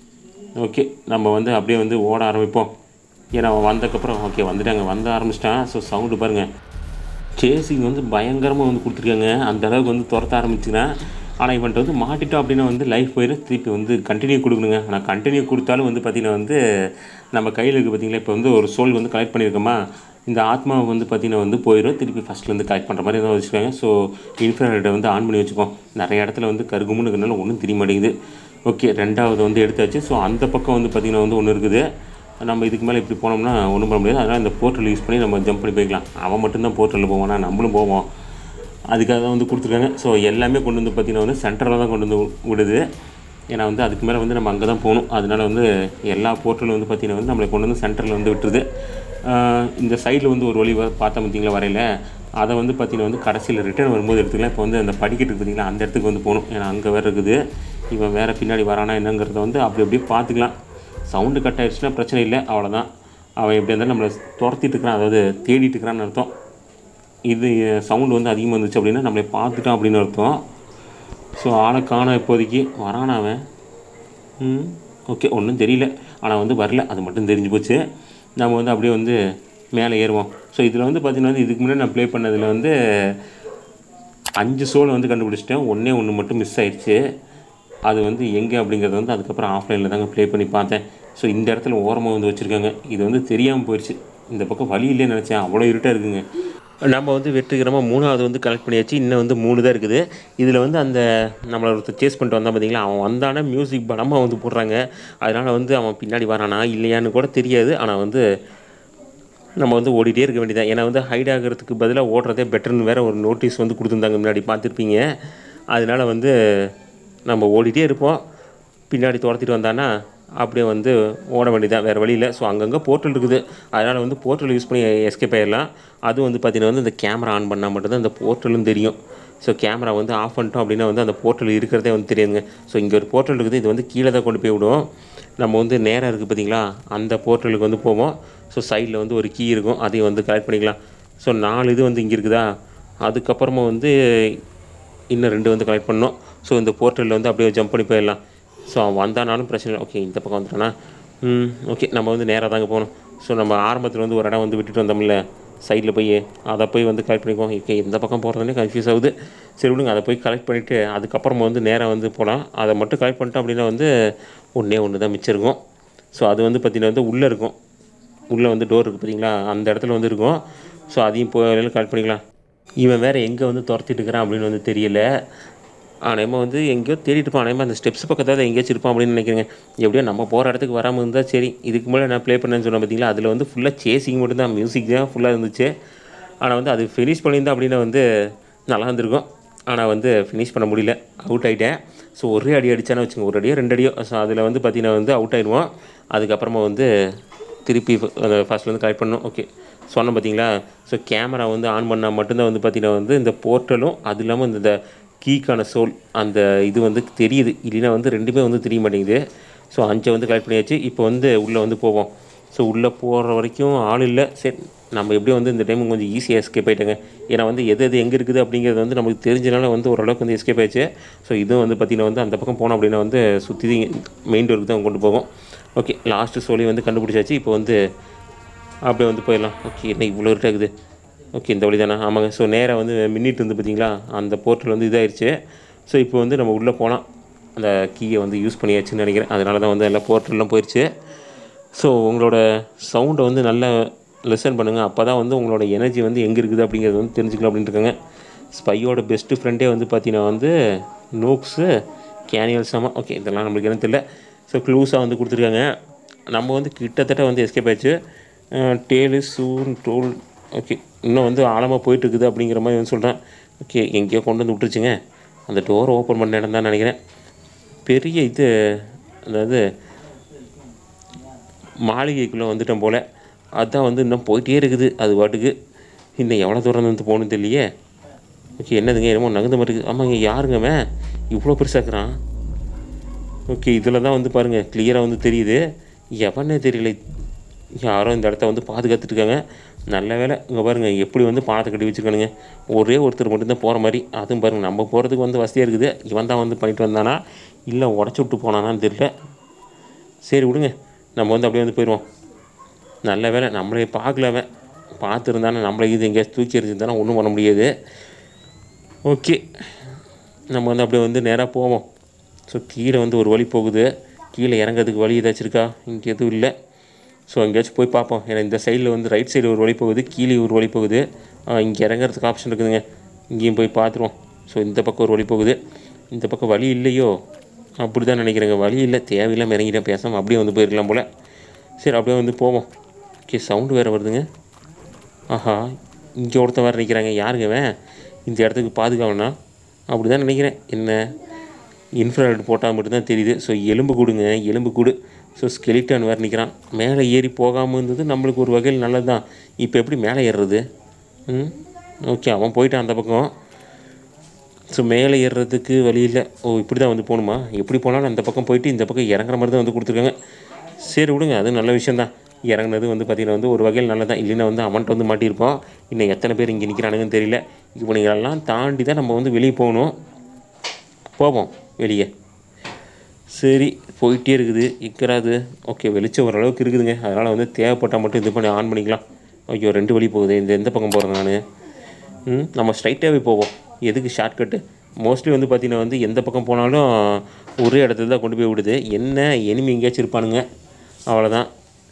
ஓகே நம்ம வந்து அப்படியே வந்து ஓட ஆரம்பிப்போம் ஏன்னா அவன் வந்ததுக்கப்புறம் ஓகே வந்துட்டாங்க வந்து ஆரம்பிச்சிட்டான் ஸோ சவுண்டு பாருங்கள் சேசிங் வந்து பயங்கரமாக வந்து கொடுத்துருக்காங்க அந்த அளவுக்கு வந்து துரத்த ஆரம்பிச்சுக்கிறேன் ஆனால் இவன்ட்டு வந்து மாட்டிட்டோம் அப்படின்னா வந்து லைஃப் போயிடும் திருப்பி வந்து கண்டினியூ கொடுக்கணுங்க ஆனால் கண்டினியூ கொடுத்தாலும் வந்து பார்த்திங்கன்னா வந்து நம்ம கையில் இருக்குது பார்த்தீங்களா இப்போ வந்து ஒரு சோல் வந்து கலெக்ட் பண்ணியிருக்கோமா இந்த ஆத்மா வந்து பார்த்திங்கன்னா வந்து போயிடும் திருப்பி ஃபஸ்ட்லேருந்து கலெக்ட் பண்ணுற மாதிரி தான் வச்சுருக்காங்க ஸோ இன்ஃப்ராரெட்டை வந்து ஆன் பண்ணி வச்சுப்போம் நிறைய இடத்துல வந்து கருகுமுன்னு இருக்கிறனால ஒன்றும் தெரிய மாட்டேங்குது ஓகே ரெண்டாவது வந்து எடுத்தாச்சு ஸோ அந்த பக்கம் வந்து பார்த்திங்கன்னா வந்து ஒன்று இருக்குது நம்ம இதுக்கு மேலே இப்படி போனோம்னா ஒன்றும் பண்ண முடியாது அதனால் இந்த போர்ட்டல் யூஸ் பண்ணி நம்ம ஜம்ப் பண்ணி போய்க்கலாம் அவன் மட்டும்தான் போர்ட்டலில் போவானா நம்மளும் போவோம் அதுக்காக தான் வந்து கொடுத்துருக்காங்க ஸோ எல்லாமே கொண்டு வந்து பார்த்திங்கன்னா வந்து சென்டரில் தான் கொண்டு வந்து விடுது ஏன்னா வந்து அதுக்கு மேலே வந்து நம்ம அங்கே தான் போகணும் அதனால வந்து எல்லா போர்ட்டலும் வந்து பார்த்திங்கன்னா வந்து நம்மளை கொண்டு வந்து சென்டரில் வந்து விட்டுருது ஆஹ் இந்த சைடில் வந்து ஒரு வழி வ- பார்த்தா பார்த்தீங்களா வரையில அதை வந்து பார்த்திங்கன்னா வந்து கடைசியில் ரிட்டர்ன் வரும்போது எடுத்துக்கலாம் இப்போ வந்து அந்த படிக்கட்டு இருக்கு பார்த்தீங்களா அந்த இடத்துக்கு வந்து போகணும் ஏன்னா அங்கே வேறு இருக்குது இவன் வேறு பின்னாடி வரானா என்னங்கிறத வந்து அப்படி அப்படியே பார்த்துக்கலாம் சவுண்டு கட் ஆயிடுச்சுன்னா பிரச்சனை இல்லை அவ்வளோதான் அவன் எப்படி இருந்தாலும் நம்மளை துரத்திட்டு இருக்கிறான் அதாவது தேடிட்டு இருக்கிறான்னு அர்த்தம் இது சவுண்டு வந்து அதிகமாக இருந்துச்சு அப்படின்னா நம்மளை பார்த்துட்டான் அப்படின்னு அர்த்தம் ஸோ ஆளை காணோம் இப்போதைக்கு வரானா அவன் ம் ஓகே ஒன்றும் தெரியல ஆனால் வந்து வரல அது மட்டும் தெரிஞ்சு போச்சு நம்ம வந்து அப்படியே வந்து மேலே ஏறுவோம் ஸோ இதில் வந்து பார்த்தீங்கன்னா வந்து இதுக்கு முன்னாடி நான் ப்ளே பண்ணதில் வந்து அஞ்சு சோல் வந்து கண்டுபிடிச்சிட்டேன் ஒன்றே ஒன்று மட்டும் மிஸ் ஆயிடுச்சு அது வந்து எங்கே அப்படிங்கிறது வந்து அதுக்கப்புறம் ஆஃப்லைனில் தாங்க ப்ளே பண்ணி பார்த்தேன் ஸோ இந்த இடத்துல ஓரமாக வந்து வச்சுருக்காங்க இது வந்து தெரியாமல் போயிடுச்சு இந்த பக்கம் வழி இல்லைன்னு நினச்சேன் அவ்வளோ இருட்டாக இருக்குங்க நம்ம வந்து வெற்றிகரமாக மூணாவது வந்து கலெக்ட் பண்ணியாச்சு இன்னும் வந்து மூணு தான் இருக்குது இதில் வந்து அந்த நம்மளை ஒருத்தர் சேஸ் பண்ணிட்டு வந்தான் பார்த்தீங்களா அவன் வந்தானே மியூசிக் படமாக வந்து போடுறாங்க அதனால் வந்து அவன் பின்னாடி வரானா இல்லையான்னு கூட தெரியாது ஆனால் வந்து நம்ம வந்து ஓடிட்டே இருக்க வேண்டியதான் ஏன்னா வந்து ஹைட் ஆகிறதுக்கு பதிலாக ஓடுறதே பெட்டர்னு வேறு ஒரு நோட்டீஸ் வந்து கொடுத்துருந்தாங்க முன்னாடி பார்த்துருப்பீங்க அதனால் வந்து நம்ம ஓடிட்டே இருப்போம் பின்னாடி துரத்திட்டு வந்தானா அப்படியே வந்து ஓட வேண்டியதான் வேறு வழியில் ஸோ அங்கங்கே போர்ட்டல் இருக்குது அதனால் வந்து போர்ட்டல் யூஸ் பண்ணி எஸ்கேப் ஆயிடலாம் அதுவும் வந்து பார்த்திங்கன்னா வந்து இந்த கேமரா ஆன் பண்ணால் மட்டும்தான் இந்த போர்ட்டலும் தெரியும் ஸோ கேமரா வந்து ஆஃப் பண்ணிட்டோம் அப்படின்னா வந்து அந்த போர்ட்டல் இருக்கிறதே வந்து தெரியுங்க ஸோ இங்கே ஒரு போர்ட்டல் இருக்குது இது வந்து கீழே தான் கொண்டு போய் விடும் நம்ம வந்து நேராக இருக்குது பார்த்தீங்களா அந்த போர்ட்டலுக்கு வந்து போவோம் ஸோ சைடில் வந்து ஒரு கீ இருக்கும் அதையும் வந்து கலெக்ட் பண்ணிக்கலாம் ஸோ நாலு இது வந்து இங்கே இருக்குதா அதுக்கப்புறமா வந்து இன்னும் ரெண்டு வந்து கலெக்ட் பண்ணோம் ஸோ இந்த போர்ட்டலில் வந்து அப்படியே ஜம்ப் பண்ணி போயிடலாம் ஸோ அவன் வந்தானாலும் பிரச்சனை இல்லை ஓகே இந்த பக்கம் வந்துட்டானா ம் ஓகே நம்ம வந்து நேராக தாங்க போகணும் ஸோ நம்ம ஆரம்பத்தில் வந்து ஒரு இடம் வந்து விட்டுட்டு வந்தோம்ல சைடில் போய் அதை போய் வந்து கலெக்ட் பண்ணிக்குவோம் ஓகே எந்த பக்கம் போகிறதுனே கன்ஃபியூஸ் ஆகுது சரி விடுங்க அதை போய் கலெக்ட் பண்ணிவிட்டு அதுக்கப்புறமா வந்து நேராக வந்து போகலாம் அதை மட்டும் கலெக்ட் பண்ணிட்டோம் அப்படின்னா வந்து ஒன்றே ஒன்று தான் மிச்சம் இருக்கும் ஸோ அது வந்து பார்த்திங்கன்னா வந்து உள்ளே இருக்கும் உள்ளே வந்து டோர் இருக்குது பார்த்தீங்களா அந்த இடத்துல வந்து இருக்கும் ஸோ அதையும் போய் கலெக்ட் பண்ணிக்கலாம் இவன் வேறு எங்கே வந்து துரத்திட்டு இருக்கிறான் அப்படின்னு வந்து தெரியல ஆனால் வந்து எங்கேயோ தேடிட்டு இருப்பான் ஆனால் அந்த ஸ்டெப்ஸ் பக்கத்தில் எங்கேயாச்சும் இருப்பான் அப்படின்னு நினைக்கிறேங்க எப்படியோ நம்ம போகிற இடத்துக்கு வராமல் இருந்தால் சரி இதுக்கு முன்னாடி நான் ப்ளே பண்ணேன்னு சொன்னேன் பார்த்தீங்களா அதில் வந்து ஃபுல்லாக சேசிங் மட்டும்தான் மியூசிக் தான் ஃபுல்லாக இருந்துச்சு ஆனால் வந்து அது ஃபினிஷ் பண்ணியிருந்தா அப்படின்னா வந்து நல்லா இருந்திருக்கும் ஆனால் வந்து ஃபினிஷ் பண்ண முடியல அவுட் ஆகிட்டேன் ஸோ ஒரே அடி அடிச்சானே வச்சுங்க ஒரு அடியோ ரெண்டு அடியோ ஸோ அதில் வந்து பார்த்தீங்கன்னா வந்து அவுட் ஆயிடுவோம் அதுக்கப்புறமா வந்து திருப்பி ஃபஸ்ட்லேருந்து கலெக்ட் பண்ணணும் ஓகே சொன்னேன் பார்த்தீங்களா ஸோ கேமரா வந்து ஆன் பண்ணால் மட்டும்தான் வந்து பார்த்தீங்கன்னா வந்து இந்த போர்ட்டலும் அது இல்லாமல் இந்த- இந்த கீக்கான சோல் அந்த இது வந்து தெரியுது இல்லைன்னா வந்து ரெண்டுமே வந்து தெரிய மாட்டேங்குது ஸோ அஞ்சை வந்து கலெக்ட் பண்ணியாச்சு இப்போ வந்து உள்ளே வந்து போவோம் ஸோ உள்ளே போகிற வரைக்கும் ஆள் இல்லை சரி நம்ம எப்படியும் வந்து இந்த டைம் கொஞ்சம் ஈஸியாக எஸ்கேப் ஆகிட்டாங்க ஏன்னா வந்து எது எது எங்கே இருக்குது அப்படிங்கிறது வந்து நமக்கு தெரிஞ்சனால வந்து ஓரளவுக்கு வந்து எஸ்கேப் ஆயிடுச்சு ஸோ இதுவும் வந்து பார்த்திங்கன்னா வந்து அந்த பக்கம் போனோம் அப்படின்னா வந்து சுற்றி மெயின் டோருக்கு தான் கொண்டு போகும் ஓகே லாஸ்ட்டு சோலி வந்து கண்டுபிடிச்சாச்சு இப்போ வந்து அப்படியே வந்து போயிடலாம் ஓகே என்ன இவ்வளோ இருட்டாகுது ஓகே இந்த வழி தானே ஆமாங்க ஸோ நேராக வந்து மின்னிட்டு இருந்து பார்த்தீங்களா அந்த போர்ட்டல் வந்து இதாயிருச்சு ஸோ இப்போ வந்து நம்ம உள்ளே போகலாம் அந்த கீயை வந்து யூஸ் பண்ணியாச்சுன்னு நினைக்கிறேன் அதனால தான் வந்து எல்லா போர்ட்டல்லாம் போயிடுச்சு ஸோ உங்களோட சவுண்டை வந்து நல்லா லெசன் பண்ணுங்கள் அப்போ தான் வந்து உங்களோட எனர்ஜி வந்து எங்கே இருக்குது அப்படிங்கிறது வந்து தெரிஞ்சுக்கலாம் அப்படின்ட்டு இருக்காங்க ஸ்பையோட பெஸ்ட்டு ஃப்ரெண்டே வந்து பார்த்தீங்கன்னா வந்து நோக்ஸு கேனியல் சமா ஓகே இதெல்லாம் நம்மளுக்கு என்ன தெரியல ஸோ க்ளூஸாக வந்து கொடுத்துருக்காங்க நம்ம வந்து கிட்டத்தட்ட வந்து எஸ்கேப் ஆயிடுச்சு டேலு சூன் டோல் ஓகே இன்னும் வந்து ஆழமாக போயிட்டு இருக்குது அப்படிங்கிற மாதிரி வந்து சொல்கிறேன் ஓகே எங்கேயோ கொண்டு வந்து விட்டுருச்சுங்க அந்த டோர் ஓப்பன் பண்ண இடம் தான் நினைக்கிறேன் பெரிய இது அதாவது மாளிகைக்குள்ளே வந்துட்டோம் போல் அதான் வந்து இன்னும் போயிட்டே இருக்குது அது பாட்டுக்கு இன்னும் எவ்வளோ தூரம் வந்து போகணும்னு தெரியலையே ஓகே என்னதுங்க என்னமோ நகுந்த மாதிரி இருக்குது ஆமாங்க யாருங்க அவன் இவ்வளோ பெருசாக்குறான் ஓகே இதில் தான் வந்து பாருங்கள் கிளியராக வந்து தெரியுது எவனே தெரியல யாரோ இந்த இடத்த வந்து பாதுகாத்துட்டு இருக்காங்க நல்ல வேலை இங்கே பாருங்கள் எப்படி வந்து பாலத்தை கட்டி வச்சுருக்கானுங்க ஒரே ஒருத்தர் மட்டும்தான் போகிற மாதிரி அதுவும் பாருங்கள் நம்ம போகிறதுக்கு வந்து வசதியாக இருக்குது இவன் தான் வந்து பண்ணிட்டு வந்தானா இல்லை உடச்சி விட்டு போனானான்னு தெரியல சரி விடுங்க நம்ம வந்து அப்படியே வந்து போயிடுவோம் நல்ல வேலை நம்மளே பார்க்கல அவன் பார்த்துருந்தானே நம்மளை இது எங்கேயாச்சும் தூக்கி எறிஞ்சிருந்தானா ஒன்றும் பண்ண முடியாது ஓகே நம்ம வந்து அப்படியே வந்து நேராக போவோம் ஸோ கீழே வந்து ஒரு வழி போகுது கீழே இறங்கிறதுக்கு வழி ஏதாச்சும் இருக்கா இங்கே எதுவும் இல்லை ஸோ எங்கேயாச்சும் போய் பார்ப்போம் ஏன்னா இந்த சைடில் வந்து ரைட் சைடு ஒரு வழி போகுது கீழே ஒரு வழி போகுது இங்கே இறங்குறதுக்கு ஆப்ஷன் இருக்குதுங்க இங்கேயும் போய் பார்த்துருவோம் ஸோ இந்த பக்கம் ஒரு வழி போகுது இந்த பக்கம் வழி இல்லையோ அப்படி தான் நினைக்கிறேங்க வழி இல்லை தேவையில்லாமல் இறங்கிட்டேன் பேசாமல் அப்படியே வந்து போயிருக்கலாம் போல் சரி அப்படியே வந்து போவோம் ஓகே சவுண்டு வேறு வருதுங்க ஆஹா இங்கே ஒருத்தன் வேறு நிற்கிறாங்க யாருங்க அவன் இந்த இடத்துக்கு பாதுகாவனா அப்படி தான் நினைக்கிறேன் என்ன இன்ஃப்ராரெட் போட்டால் மட்டும்தான் தெரியுது ஸோ எலும்பு கூடுங்க எலும்பு கூடு ஸோ ஸ்கெலிட்டான் வேறு நிற்கிறான் மேலே ஏறி போகாமல் இருந்தது நம்மளுக்கு ஒரு வகையில் நல்லது தான் இப்போ எப்படி மேலே ஏறுறது ம் ஓகே அவன் போயிட்டான் அந்த பக்கம் ஸோ மேலே ஏறுறதுக்கு வழி இல்லை ஓ இப்படி தான் வந்து போகணுமா எப்படி போனாலும் அந்த பக்கம் போயிட்டு இந்த பக்கம் இறங்குற மாதிரி தான் வந்து கொடுத்துருக்காங்க சரி விடுங்க அது நல்ல விஷயந்தான் இறங்குனது வந்து பார்த்திங்கன்னா வந்து ஒரு வகையில் நல்லதான் இல்லைன்னா வந்து அவன்கிட்ட வந்து மாட்டியிருப்போம் இன்னும் எத்தனை பேர் இங்கே நிற்கிறானுங்கன்னு தெரியல இவனுங்களெல்லாம் தாண்டி தான் நம்ம வந்து வெளியே போகணும் போவோம் வெளியே சரி போயிட்டே இருக்குது இக்கராது ஓகே வெளிச்சம் ஓரளவுக்கு இருக்குதுங்க அதனால் வந்து தேவைப்பட்டால் மட்டும் இது பண்ணி ஆன் பண்ணிக்கலாம் ஐயோ ரெண்டு வழி போகுது இந்த எந்த பக்கம் போகிறேன் நான் ம் நம்ம ஸ்ட்ரைட்டாகவே போவோம் எதுக்கு ஷார்ட்கட்டு மோஸ்ட்லி வந்து பார்த்திங்கன்னா வந்து எந்த பக்கம் போனாலும் ஒரே இடத்துல தான் கொண்டு போய் விடுது என்ன எனிமி எங்கேயாச்சும் இருப்பானுங்க அவ்வளோதான்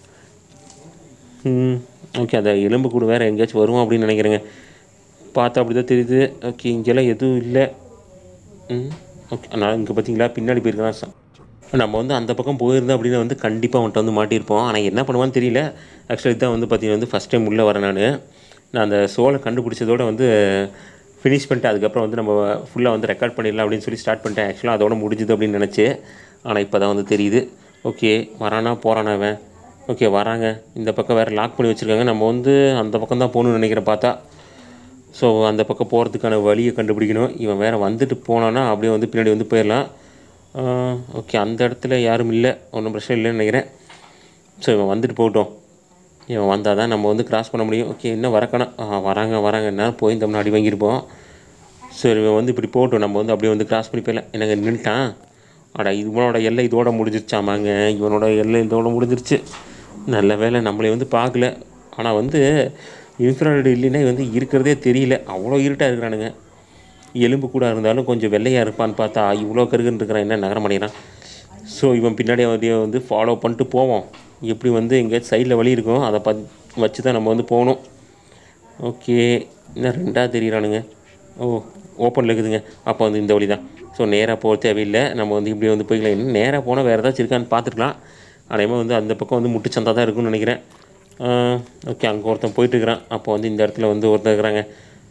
ம் ஓகே அந்த எலும்பு கூட வேறு எங்கேயாச்சும் வருவோம் அப்படின்னு நினைக்கிறேங்க பார்த்தா அப்படி தான் தெரியுது ஓகே இங்கெல்லாம் எதுவும் இல்லை ம் ஓகே நான் இங்கே பார்த்தீங்களா பின்னாடி போயிருக்கலாம் ச- நம்ம வந்து அந்த பக்கம் போயிருந்தோம் அப்படின்னா வந்து கண்டிப்பாக அவன்கிட்ட வந்து மாட்டியிருப்போம் ஆனால் என்ன பண்ணுவான்னு தெரியல ஆக்சுவலி தான் வந்து பார்த்தீங்கன்னா வந்து ஃபஸ்ட் டைம் உள்ளே வரேன் நான் நான் அந்த சோலை கண்டுபிடிச்சதோட வந்து ஃபினிஷ் பண்ணிட்டு அதுக்கப்புறம் வந்து நம்ம ஃபுல்லாக வந்து ரெக்கார்ட் பண்ணிடலாம் அப்படின்னு சொல்லி ஸ்டார்ட் பண்ணிட்டேன் ஆக்சுவலாக அதோட முடிஞ்சுது அப்படின்னு நினச்சி ஆனால் இப்போ தான் வந்து தெரியுது ஓகே வரானா போகிறானா அவன் ஓகே வராங்க இந்த பக்கம் வேறு லாக் பண்ணி வச்சுருக்காங்க நம்ம வந்து அந்த பக்கம் தான் போகணும்னு நினைக்கிறேன் பார்த்தா ஸோ அந்த பக்கம் போகிறதுக்கான வழியை கண்டுபிடிக்கணும் இவன் வேறு வந்துட்டு போனான்னா அப்படியே வந்து பின்னாடி வந்து போயிடலாம் ஓகே அந்த இடத்துல யாரும் இல்லை ஒன்றும் பிரச்சனை இல்லைன்னு நினைக்கிறேன் ஸோ இவன் வந்துட்டு போகட்டும் இவன் வந்தால் தான் நம்ம வந்து கிராஸ் பண்ண முடியும் ஓகே இன்னும் வரக்கணும் ஆ வராங்க வராங்க என்ன போயிருந்தோம்னா அடி வாங்கியிருப்போம் சரி இவன் வந்து இப்படி போகட்டும் நம்ம வந்து அப்படியே வந்து கிராஸ் பண்ணி போயிடலாம் எனக்கு நின்ட்டான் அட இவனோட எல்லை இதோட முடிஞ்சிருச்சாமாங்க இவனோட எல்லை இதோட முடிஞ்சிருச்சு நல்ல வேலை நம்மளை வந்து பார்க்கல ஆனால் வந்து இன்ஃப்ராய்டு இல்லைன்னா வந்து இருக்கிறதே தெரியல அவ்வளோ இருட்டாக இருக்கிறானுங்க எலும்பு கூட இருந்தாலும் கொஞ்சம் வெள்ளையாக இருப்பான்னு பார்த்தா இவ்வளோ கருகுன்னு இருக்கிறான் என்ன நகர மாட்டேங்கிறான் ஸோ இவன் பின்னாடியே வந்து வந்து ஃபாலோ பண்ணிட்டு போவோம் எப்படி வந்து எங்கேயாச்சும் சைடில் வழி இருக்கும் அதை பத் வச்சு தான் நம்ம வந்து போகணும் ஓகே இன்னும் ரெண்டாக தெரியுறானுங்க ஓ ஓப்பனில் இருக்குதுங்க அப்போ வந்து இந்த வழி தான் ஸோ நேராக போக தேவையில்லை நம்ம வந்து இப்படி வந்து போய்க்கலாம் இன்னும் நேராக போனால் வேறு ஏதாச்சும் இருக்கான்னு பார்த்துக்கலாம் அதேமாதிரி வந்து அந்த பக்கம் வந்து முட்டுச்சந்தா தான் இருக்கும்னு நினைக்கிறேன் ஓகே அங்கே ஒருத்தன் போயிட்டு இருக்கிறான் அப்போ வந்து இந்த இடத்துல வந்து ஒருத்தன் இருக்கிறாங்க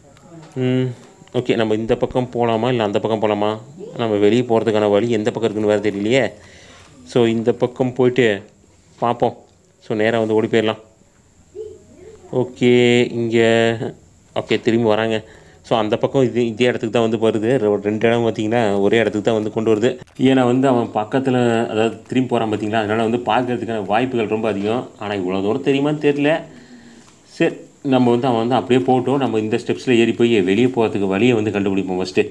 ஓகே நம்ம இந்த பக்கம் போகலாமா இல்லை அந்த பக்கம் போகலாமா நம்ம வெளியே போகிறதுக்கான வழி எந்த பக்கம் இருக்குன்னு வேறு தெரியலையே ஸோ இந்த பக்கம் போயிட்டு பார்ப்போம் ஸோ நேராக வந்து ஓடி போயிடலாம் ஓகே இங்கே ஓகே திரும்பி வராங்க ஸோ அந்த பக்கம் இது இதே இடத்துக்கு தான் வந்து வருது ரெ- ரெண்டு இடம் பார்த்தீங்கன்னா ஒரே இடத்துக்கு தான் வந்து கொண்டு வருது ஏன்னா வந்து அவன் பக்கத்தில் அதாவது திரும்பி போகிறான் பார்த்தீங்களா அதனால் வந்து பார்க்கறதுக்கான வாய்ப்புகள் ரொம்ப அதிகம் ஆனால் இவ்வளோ தூரம் தெரியுமான்னு தெரியல சரி நம்ம வந்து அவன் வந்து அப்படியே போட்டோம் நம்ம இந்த ஸ்டெப்ஸில் ஏறி போய் வெளியே போகிறதுக்கு வழியை வந்து கண்டுபிடிப்போம் ஃபஸ்ட்டு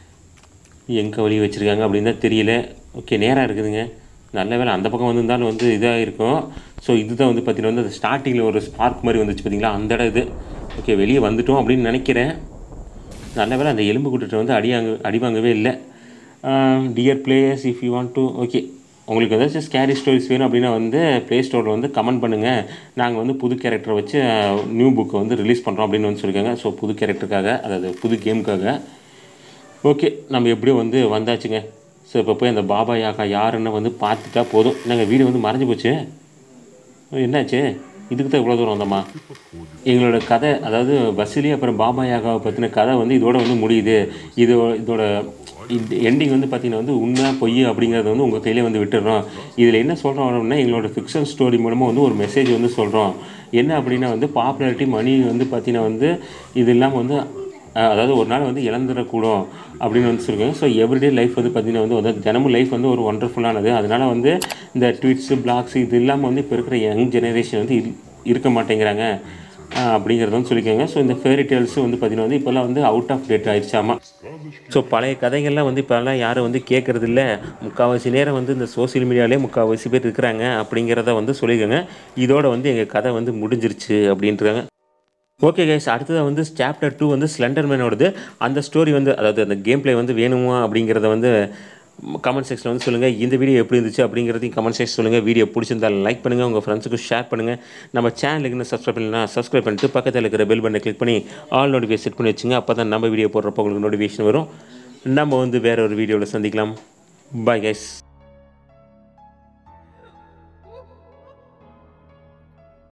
எங்கே வழி வச்சுருக்காங்க அப்படின்னு தான் தெரியல ஓகே நேராக இருக்குதுங்க நல்ல வேளை அந்த பக்கம் வந்திருந்தாலும் வந்து இதாக இருக்கும் ஸோ இதுதான் வந்து பார்த்தீங்கன்னா வந்து ஸ்டார்டிங்கில் ஒரு ஸ்பார்க் மாதிரி வந்துச்சு பார்த்தீங்களா அந்த இடம் இது ஓகே வெளியே வந்துட்டோம் அப்படின்னு நினைக்கிறேன் நல்ல வேளை அந்த எலும்பு கூட்டத்தை வந்து அடியாங்க அடி வாங்கவே இல்லை dear players if you want to okay உங்களுக்கு ஏதாச்சும் ஸ்கேரி ஸ்டோரிஸ் வேணும் அப்படின்னா வந்து ப்ளே ஸ்டோரில் வந்து கமெண்ட் பண்ணுங்கள் நாங்கள் வந்து புது கேரக்டரை வச்சு நியூ புக்கை வந்து ரிலீஸ் பண்ணுறோம் அப்படின்னு வந்து சொல்லியிருக்காங்க ஸோ புது கேரக்டருக்காக அதாவது புது கேமுக்காக ஓகே நம்ம எப்படியும் வந்து வந்தாச்சுங்க ஸோ இப்போ போய் அந்த பாபா யாக்கா யாருன்னு வந்து பார்த்துட்டா போதும் நாங்கள் வீடு வந்து மறைஞ்சு போச்சு என்னாச்சு இதுக்கு தான் இவ்வளோ தூரம் வந்தோமா எங்களோட கதை அதாவது பஸ்ஸிலே அப்புறம் பாபா யாகாவை பற்றின கதை வந்து இதோட வந்து முடியுது இது இதோட இந்த எண்டிங் வந்து பார்த்தீங்கன்னா வந்து உண்மை பொய் அப்படிங்கிறத வந்து உங்கள் கையிலே வந்து விட்டுடுறோம் இதில் என்ன சொல்கிறோம் அப்படின்னா எங்களோட ஃபிக்ஷன் ஸ்டோரி மூலமாக வந்து ஒரு மெசேஜ் வந்து சொல்கிறோம் என்ன அப்படின்னா வந்து பாப்புலாரிட்டி மணி வந்து பார்த்தீங்கன்னா வந்து இது இல்லாமல் வந்து அஹ், அதாவது ஒரு நாள் வந்து இழந்துடக்கூடும் அப்படின்னு வந்து சொல்லுவாங்க ஸோ எவ்ரிடே லைஃப் வந்து பார்த்தீங்கன்னா வந்து வந்து தினமும் லைஃப் வந்து ஒரு ஒண்டர்ஃபுல்லானது அதனால வந்து இந்த ட்வீட்ஸு பிளாக்ஸ் இது இல்லாமல் வந்து இப்போ இருக்கிற யங் ஜெனரேஷன் வந்து இல்- இருக்க மாட்டேங்கிறாங்க அஹ், அப்படிங்கிறத வந்து சொல்லிக்கோங்க ஸோ இந்த ஃபேரி டேல்ஸும் வந்து பார்த்தீங்கன்னா வந்து இப்போல்லாம் வந்து அவுட் ஆஃப் டேட் ஆயிடுச்சாமா ஸோ பழைய கதைகள்லாம் வந்து இப்போல்லாம் யாரும் வந்து கேட்குறது இல்லை முக்கால்வாசி நேரம் வந்து இந்த சோஷியல் மீடியாலே முக்கால்வாசி பேர் இருக்கிறாங்க அப்படிங்கிறத வந்து சொல்லிக்கோங்க இதோட வந்து எங்கள் கதை வந்து முடிஞ்சிருச்சு அப்படின்றாங்க ஓகே கைஸ் அடுத்தது வந்து சாப்டர் டூ வந்து ஸ்லெண்டர்மேனோடது அந்த ஸ்டோரி வந்து அதாவது அந்த கேம் ப்ளே வந்து வேணுமா அப்படிங்கிறத வந்து கமெண்ட் செக்ஷனில் வந்து சொல்லுங்கள் இந்த வீடியோ எப்படி இருந்துச்சு அப்படிங்கிறதையும் கமெண்ட் செக்ஷன் சொல்லுங்கள் வீடியோ பிடிச்சிருந்தா லைக் பண்ணுங்கள் உங்கள் ஃப்ரெண்ட்ஸுக்கு ஷேர் பண்ணுங்கள் நம்ம சேனலுக்கு இன்னும் சப்ஸ்கிரைப் பண்ணலாம் சப்ஸ்கிரைப் பண்ணிட்டு பக்கத்தில் இருக்கிற பெல் பட்டனை கிளிக் பண்ணி ஆல் நோட்டிஃபிகேஷன் செட் பண்ணி வச்சுங்க அப்போ தான் நம்ம வீடியோ போடுறப்போ உங்களுக்கு நோட்டிஃபிகேஷன் வரும் நம்ம வந்து வேற ஒரு வீடியோவில் சந்திக்கலாம் பாய் கைஸ்